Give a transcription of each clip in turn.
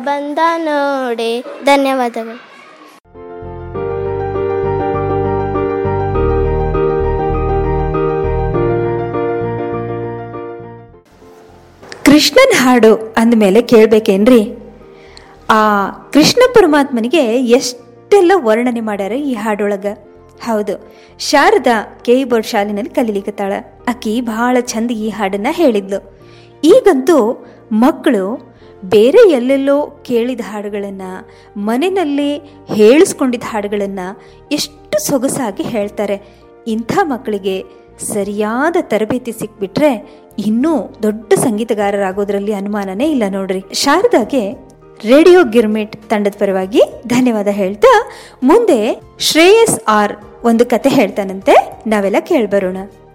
ಬಂದ ನೋಡೆ ಧನ್ಯವಾದಗಳು ಕೃಷ್ಣನ ಹಾಡು ಅಂದಮೇಲೆ ಕೇಳಬೇಕೇನ್ರಿ ಆ ಕೃಷ್ಣ ಪರಮಾತ್ಮನಿಗೆ ಎಷ್ಟೆಲ್ಲ ವರ್ಣನೆ ಮಾಡ್ಯಾರ ಈ ಹಾಡೊಳಗೆ ಹೌದು ಶಾರದಾ ಕೆ ಬೋರ್ಡ್ ಶಾಲಿನಲ್ಲಿ ಕಲೀಲಿಕತ್ತಾಳ ಆಕಿ ಭಾಳ ಚಂದ ಈ ಹಾಡನ್ನ ಹೇಳಿದ್ಲು ಈಗಂತೂ ಮಕ್ಕಳು ಬೇರೆ ಎಲ್ಲೆಲ್ಲೋ ಕೇಳಿದ ಹಾಡುಗಳನ್ನು ಮನೆಯಲ್ಲಿ ಹೇಳಿಸ್ಕೊಂಡಿದ್ದ ಹಾಡುಗಳನ್ನು ಎಷ್ಟು ಸೊಗಸಾಗಿ ಹೇಳ್ತಾರೆ ಇಂಥ ಮಕ್ಕಳಿಗೆ ಸರಿಯಾದ ತರಬೇತಿ ಸಿಕ್ಬಿಟ್ರೆ ಇನ್ನೂ ದೊಡ್ಡ ಸಂಗೀತಗಾರರಾಗೋದ್ರಲ್ಲಿ ಅನುಮಾನನೇ ಇಲ್ಲ ನೋಡ್ರಿ ಶಾರದಾಗೆ ರೇಡಿಯೋ ಗಿರ್ಮಿಟ್ ತಂಡದ ಪರವಾಗಿ ಧನ್ಯವಾದ ಹೇಳ್ತಾ ಮುಂದೆ ಶ್ರೇಯಸ್ ಆರ್ ಒಂದು ಕತೆ ಹೇಳ್ತಾನಂತೆ ನಾವೆಲ್ಲ ಕೇಳ್ಬರೋಣ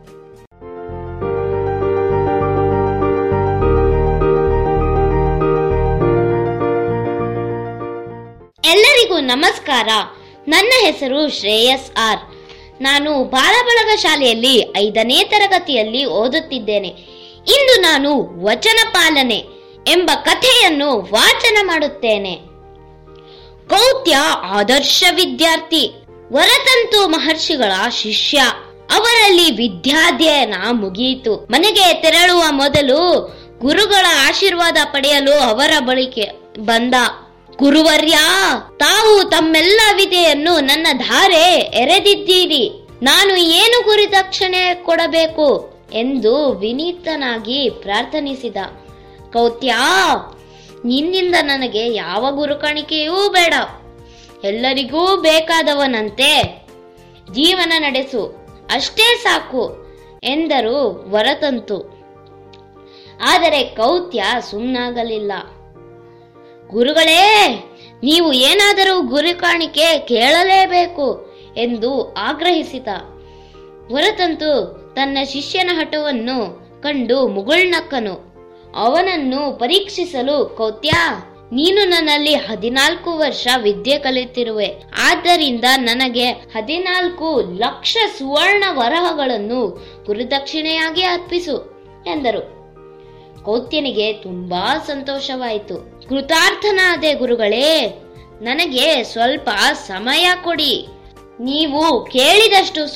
ಎಲ್ಲರಿಗೂ ನಮಸ್ಕಾರ ನನ್ನ ಹೆಸರು ಶ್ರೇಯಸ್ ಆರ್ ನಾನು ಬಾಲಬಳಗ ಶಾಲೆಯಲ್ಲಿ ಐದನೇ ತರಗತಿಯಲ್ಲಿ ಓದುತ್ತಿದ್ದೇನೆ ಇಂದು ನಾನು ವಚನ ಪಾಲನೆ ಎಂಬ ಕಥೆಯನ್ನು ವಾಚನ ಮಾಡುತ್ತೇನೆ ಕೌತ್ಯ ಆದರ್ಶ ವಿದ್ಯಾರ್ಥಿ ವರತಂತು ಮಹರ್ಷಿಗಳ ಶಿಷ್ಯ ಅವರಲ್ಲಿ ವಿದ್ಯಾಧ್ಯಯನ ಮುಗಿಯಿತು ಮನೆಗೆ ತೆರಳುವ ಮೊದಲು ಗುರುಗಳ ಆಶೀರ್ವಾದ ಪಡೆಯಲು ಅವರ ಬಳಿಗೆ ಬಂದ ಗುರುವರ್ಯ ತಾವು ತಮ್ಮೆಲ್ಲ ವಿದೆಯನ್ನು ನನ್ನ ಧಾರೆ ಎರೆದಿದ್ದೀರಿ ನಾನು ಏನು ಗುರಿದಕ್ಷಿಣೆ ಕೊಡಬೇಕು ಎಂದು ವಿನೀತನಾಗಿ ಪ್ರಾರ್ಥನಿಸಿದ ಕೌತ್ಯ ನಿನ್ನಿಂದ ನನಗೆ ಯಾವ ಗುರುಕಾಣಿಕೆಯೂ ಬೇಡ ಎಲ್ಲರಿಗೂ ಬೇಕಾದವನಂತೆ ಜೀವನ ನಡೆಸು ಅಷ್ಟೇ ಸಾಕು ಎಂದರು ವರತಂತು ಆದರೆ ಕೌತ್ಯ ಸುಮ್ಮನಾಗಲಿಲ್ಲ ಗುರುಗಳೇ ನೀವು ಏನಾದರೂ ಗುರು ಕಾಣಿಕೆ ಕೇಳಲೇಬೇಕು ಎಂದು ಆಗ್ರಹಿಸಿದ ಹೊರತಂತು ತನ್ನ ಶಿಷ್ಯನ ಹಠವನ್ನು ಕಂಡು ಮುಗುಳ್ನಕ್ಕನು ಅವನನ್ನು ಪರೀಕ್ಷಿಸಲು ಕೌತ್ಯ ನೀನು ನನ್ನಲ್ಲಿ ಹದಿನಾಲ್ಕು ವರ್ಷ ವಿದ್ಯೆ ಕಲಿತಿರುವೆ ಆದ್ದರಿಂದ ನನಗೆ ಹದಿನಾಲ್ಕು ಲಕ್ಷ ಸುವರ್ಣ ವರಹಗಳನ್ನು ಗುರುದಕ್ಷಿಣೆಯಾಗಿ ಅರ್ಪಿಸು ಎಂದರು ಕೌತ್ಯನಿಗೆ ತುಂಬಾ ಸಂತೋಷವಾಯಿತು ಕೃತಾರ್ಥನಾದೆ ಗುರುಗಳೇ ನನಗೆ ಸ್ವಲ್ಪ ಸಮಯ ಕೊಡಿ ನೀವು ಕೇಳಿದಷ್ಟು